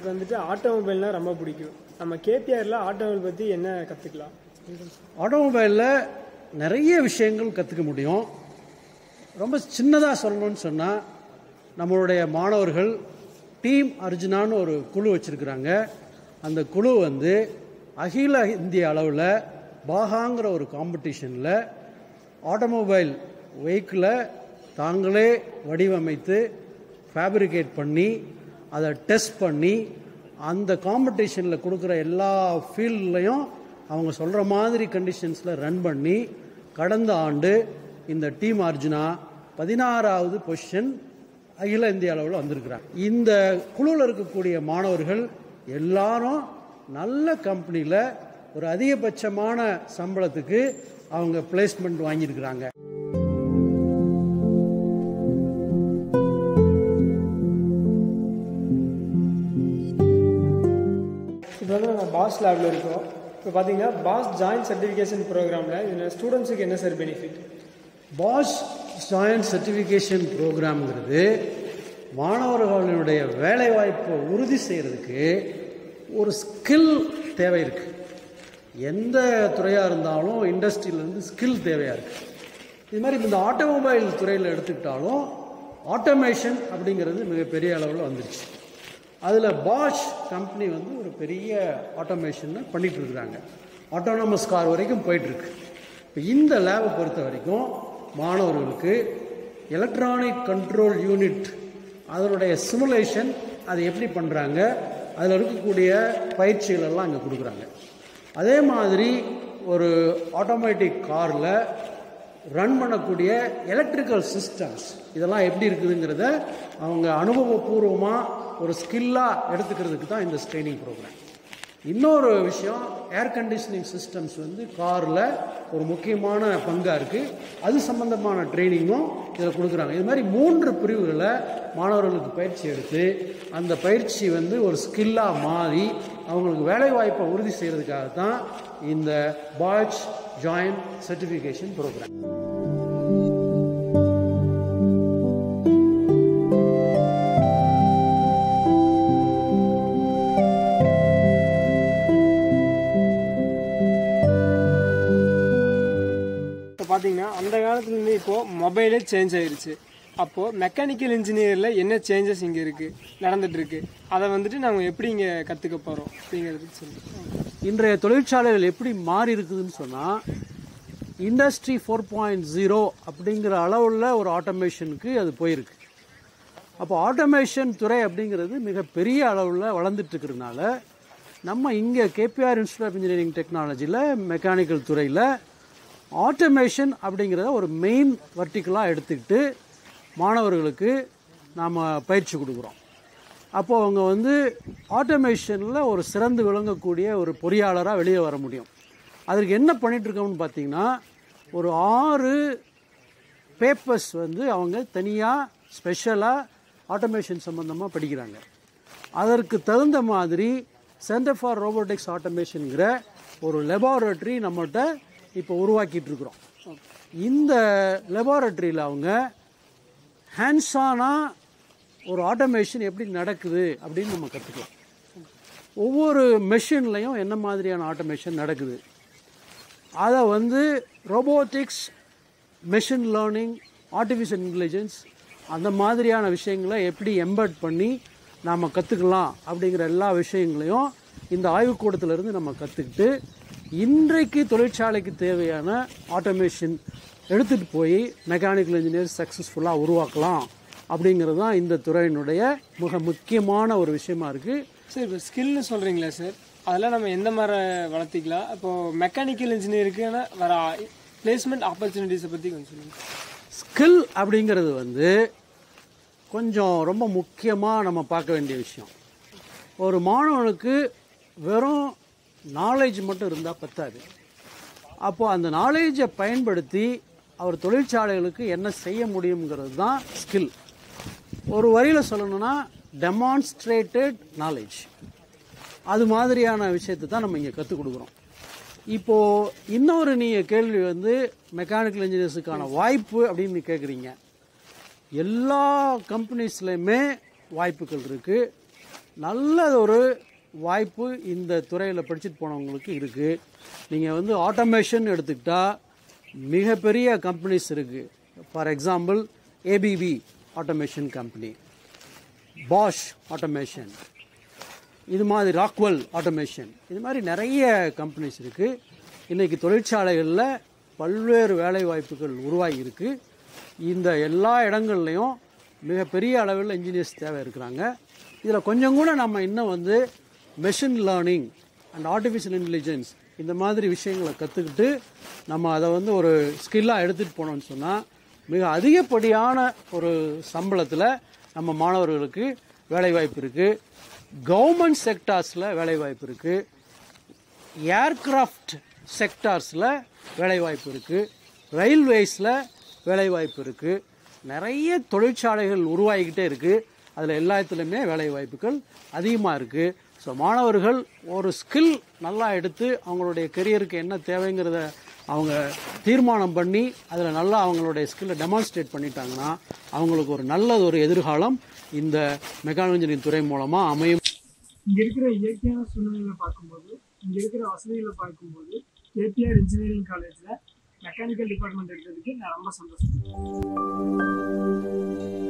எனக்கு வந்துட்டு ஆட்டோமொபைல்னா ரொம்ப பிடிக்கும் நம்ம கேபிஆர்ல ஆட்டோமொபைல் பத்தி என்ன கத்துக்கலாம் ஆட்டோமொபைலில் நிறைய விஷயங்கள் கற்றுக்க முடியும் ரொம்ப சின்னதாக சொல்லணும்னு சொன்னால் நம்மளுடைய மாணவர்கள் டீம் அர்ஜுனான்னு ஒரு குழு வச்சுருக்குறாங்க அந்த குழு வந்து அகில இந்திய அளவில் பாகாங்கிற ஒரு காம்படிஷனில் ஆட்டோமொபைல் வெஹிக்கிளை தாங்களே வடிவமைத்து ஃபேப்ரிகேட் பண்ணி அதை டெஸ்ட் பண்ணி அந்த காம்படிஷனில் கொடுக்குற எல்லா ஃபீல்ட்லையும் அவங்க சொல்கிற மாதிரி கண்டிஷன்ஸில் ரன் பண்ணி கடந்த ஆண்டு இந்த டீம் அர்ஜுனா பதினாறாவது பொசிஷன் அகில இந்திய அளவில் வந்திருக்கிறாங்க இந்த குழுவில் இருக்கக்கூடிய மாணவர்கள் எல்லாரும் நல்ல கம்பெனியில் ஒரு அதிகபட்சமான சம்பளத்துக்கு அவங்க பிளேஸ்மெண்ட் வாங்கியிருக்கிறாங்க இப்போ வந்து நம்ம பாஸ் லேப்ல இருக்கோம் இப்போ பார்த்தீங்கன்னா பாஸ் ஜாயின்ட் சர்டிஃபிகேஷன் ப்ரோக்ராமில் இதில் ஸ்டூடெண்ட்ஸுக்கு என்ன sir benefit Bosch joint certification ப்ரோக்ராம்ங்கிறது மாணவர்களுடைய வேலைவாய்ப்பை உறுதி செய்கிறதுக்கு ஒரு ஸ்கில் தேவை இருக்குது எந்த துறையாக இருந்தாலும் இண்டஸ்ட்ரியிலேருந்து ஸ்கில் தேவையாக இருக்குது இது மாதிரி இப்ப இந்த ஆட்டோமொபைல் துறையில் எடுத்துக்கிட்டாலும் ஆட்டோமேஷன் அப்படிங்கிறது மிகப்பெரிய அளவில் வந்துருச்சு அதில் பாஷ் கம்பெனி வந்து ஒரு பெரிய ஆட்டோமேஷன் பண்ணிட்டு இருக்கிறாங்க ஆட்டோனமஸ் கார் வரைக்கும் போயிட்டுருக்கு இப்போ இந்த லேபை பொறுத்த வரைக்கும் மாணவர்களுக்கு எலக்ட்ரானிக் கண்ட்ரோல் யூனிட் அதனுடைய சிமுலேஷன் அது எப்படி பண்ணுறாங்க அதில் இருக்கக்கூடிய பயிற்சிகள் எல்லாம் இங்கே கொடுக்குறாங்க அதே மாதிரி ஒரு ஆட்டோமேட்டிக் காரில் ரன் பண்ணக்கூடிய எலக்ட்ரிக்கல் சிஸ்டம்ஸ் இதெல்லாம் எப்படி இருக்குதுங்கிறத அவங்க அனுபவபூர்வமாக ஒரு ஸ்கில்லாக எடுத்துக்கிறதுக்கு தான் இந்த ட்ரைனிங் ப்ரோக்ராம் இன்னொரு விஷயம் ஏர் கண்டிஷனிங் சிஸ்டம்ஸ் வந்து காரில் ஒரு முக்கியமான பங்காக இருக்குது அது சம்பந்தமான ட்ரைனிங்கும் இதில் கொடுக்குறாங்க இது மாதிரி மூன்று பிரிவுகளை மாணவர்களுக்கு பயிற்சி எடுத்து அந்த பயிற்சி வந்து ஒரு ஸ்கில்லாக மாறி அவங்களுக்கு வேலை வாய்ப்பை உறுதி செய்கிறதுக்காக தான் இந்த பாய்ச் ஜாயின்ட் சர்டிஃபிகேஷன் ப்ரோக்ராம் இப்போ பார்த்தீங்கன்னா அந்த காலத்துலேருந்து இப்போது மொபைலே சேஞ்ச் ஆயிருச்சு அப்போது மெக்கானிக்கல் இன்ஜினியரில் என்ன சேஞ்சஸ் இங்கே இருக்குது நடந்துட்டு இருக்கு அதை வந்துட்டு நம்ம எப்படி இங்கே கற்றுக்க போகிறோம் அப்படிங்கிறது சொல்லுங்கள் இன்றைய தொழிற்சாலைகள் எப்படி மாறி இருக்குதுன்னு சொன்னால் இண்டஸ்ட்ரி ஃபோர் பாயிண்ட் ஜீரோ அப்படிங்கிற அளவுள்ள ஒரு ஆட்டோமேஷனுக்கு அது போயிருக்கு அப்போ ஆட்டோமேஷன் துறை அப்படிங்கிறது மிகப்பெரிய அளவில் வளர்ந்துட்டு இருக்கிறதுனால நம்ம இங்கே கேபிஆர் இன்ஸ்டியூட் ஆஃப் இன்ஜினியரிங் டெக்னாலஜியில் மெக்கானிக்கல் துறையில் ஆட்டோமேஷன் அப்படிங்கிறத ஒரு மெயின் வர்டிக்கலாக எடுத்துக்கிட்டு மாணவர்களுக்கு நாம் பயிற்சி கொடுக்குறோம் அப்போ அவங்க வந்து ஆட்டோமேஷனில் ஒரு சிறந்து விளங்கக்கூடிய ஒரு பொறியாளராக வெளியே வர முடியும் அதற்கு என்ன பண்ணிட்டு இருக்கோம்னு பார்த்தீங்கன்னா ஒரு ஆறு பேப்பர்ஸ் வந்து அவங்க தனியாக ஸ்பெஷலாக ஆட்டோமேஷன் சம்மந்தமாக படிக்கிறாங்க அதற்கு தகுந்த மாதிரி சென்டர் ஃபார் ரோபோட்டிக்ஸ் ஆட்டோமேஷனுங்கிற ஒரு லெபார்டரி நம்மகிட்ட இப்போ உருவாக்கிட்டு இருக்கிறோம் இந்த லெபார்டரியில் அவங்க ஹேண்ட்ஸானாக ஒரு ஆட்டோமேஷன் எப்படி நடக்குது அப்படின்னு நம்ம கற்றுக்கலாம் ஒவ்வொரு மெஷின்லையும் என்ன மாதிரியான ஆட்டோமேஷன் நடக்குது அதை வந்து robotics machine learning artificial intelligence அந்த மாதிரியான விஷயங்களை எப்படி எம்பர்ட் பண்ணி நாம் கற்றுக்கலாம் அப்படிங்கிற எல்லா விஷயங்களையும் இந்த ஆய்வுக்கூடத்திலிருந்து நம்ம கற்றுக்கிட்டு இன்றைக்கு தொழிற்சாலைக்கு தேவையான ஆட்டோமேஷன் எடுத்துகிட்டு போய் மெக்கானிக்கல் இன்ஜினியர் சக்ஸஸ்ஃபுல்லாக உருவாக்கலாம் அப்படிங்கிறது தான் இந்த துறையினுடைய மிக முக்கியமான ஒரு விஷயமா இருக்குது சார் இப்போ ஸ்கில்னு சொல்கிறீங்களா சார் அதெல்லாம் நம்ம எந்த மாதிரி வளர்த்திக்கலாம் இப்போது மெக்கானிக்கல் இன்ஜினியருக்குன்னு வர பிளேஸ்மெண்ட் ஆப்பர்ச்சுனிட்டிஸை பற்றி கொஞ்சம் சொல்லுங்கள் ஸ்கில் அப்படிங்கிறது வந்து கொஞ்சம் ரொம்ப முக்கியமாக நம்ம பார்க்க வேண்டிய விஷயம் ஒரு மாணவனுக்கு வெறும் நாலேஜ் மட்டும் இருந்தால் பத்தாது அப்போ அந்த நாலேஜை பயன்படுத்தி அவர் தொழிற்சாலைகளுக்கு என்ன செய்ய முடியுங்கிறது தான் ஸ்கில் ஒரு வரியில் சொல்லணும்னா டெமான்ஸ்ட்ரேட்டட் நாலேஜ் அது மாதிரியான விஷயத்தை தான் நம்ம இங்கே கற்றுக் கொடுக்குறோம் இப்போது இன்னொரு நீங்கள் கேள்வி வந்து மெக்கானிக்கல் இன்ஜினியர்ஸுக்கான வாய்ப்பு அப்படின்னு நீ கேட்குறீங்க எல்லா கம்பெனிஸ்லையுமே வாய்ப்புகள் இருக்குது நல்ல ஒரு வாய்ப்பு இந்த துறையில் படிச்சுட்டு போனவங்களுக்கு இருக்குது நீங்கள் வந்து ஆட்டோமேஷன் எடுத்துக்கிட்டால் மிகப்பெரிய கம்பெனிஸ் இருக்குது for example ABB automation company Bosch automation இது மாதிரி ராக்வெல் ஆட்டோமேஷன் இது மாதிரி நிறைய கம்பெனிஸ் இருக்குது இன்றைக்கி தொழிற்சாலைகளில் பல்வேறு வேலை வாய்ப்புகள் உருவாகி இருக்கு இந்த எல்லா இடங்கள்லையும் மிகப்பெரிய அளவில் இன்ஜினியர்ஸ் தேவை இருக்கிறாங்க இதில் கொஞ்சம் கூட நம்ம இன்னும் வந்து machine learning and artificial intelligence இந்த மாதிரி விஷயங்களை கற்றுக்கிட்டு நம்ம அதை வந்து ஒரு ஸ்கில்லாக எடுத்துகிட்டு போனோம்னு சொன்னால் மிக அதிகப்படியான ஒரு சம்பளத்தில் நம்ம மாணவர்களுக்கு வேலைவாய்ப்பு இருக்குது கவர்மெண்ட் செக்டார்ஸில் வேலைவாய்ப்பு இருக்குது ஏர்கிராஃப்ட் செக்டார்ஸில் வேலைவாய்ப்பு இருக்குது ரயில்வேஸில் வேலைவாய்ப்பு இருக்குது நிறைய தொழிற்சாலைகள் உருவாகிக்கிட்டே இருக்குது அதில் எல்லாத்துலேயுமே வேலைவாய்ப்புகள் அதிகமாக இருக்குது ஸோ மாணவர்கள் ஒரு ஸ்கில் நல்லா எடுத்து அவங்களுடைய கெரியருக்கு என்ன தேவைங்கிறத அவங்க தீர்மானம் பண்ணி அதில் நல்லா அவங்களுடைய ஸ்கில்லை டெமான்ஸ்ட்ரேட் பண்ணிட்டாங்கன்னா அவங்களுக்கு ஒரு நல்ல ஒரு எதிர்காலம் இந்த மெக்கானிக்கல் இன்ஜினியரிங் துறை மூலமாக அமையும் இங்க இருக்கிற இயற்கையான சூழ்நிலைகளை பார்க்கும்போது இங்க இருக்கிற வசதிகளை பார்க்கும்போது ஏபிஆர் இன்ஜினியரிங் காலேஜ்ல மெக்கானிக்கல் டிபார்ட்மெண்ட் எடுத்ததுக்கு நான் ரொம்ப சந்தோஷம்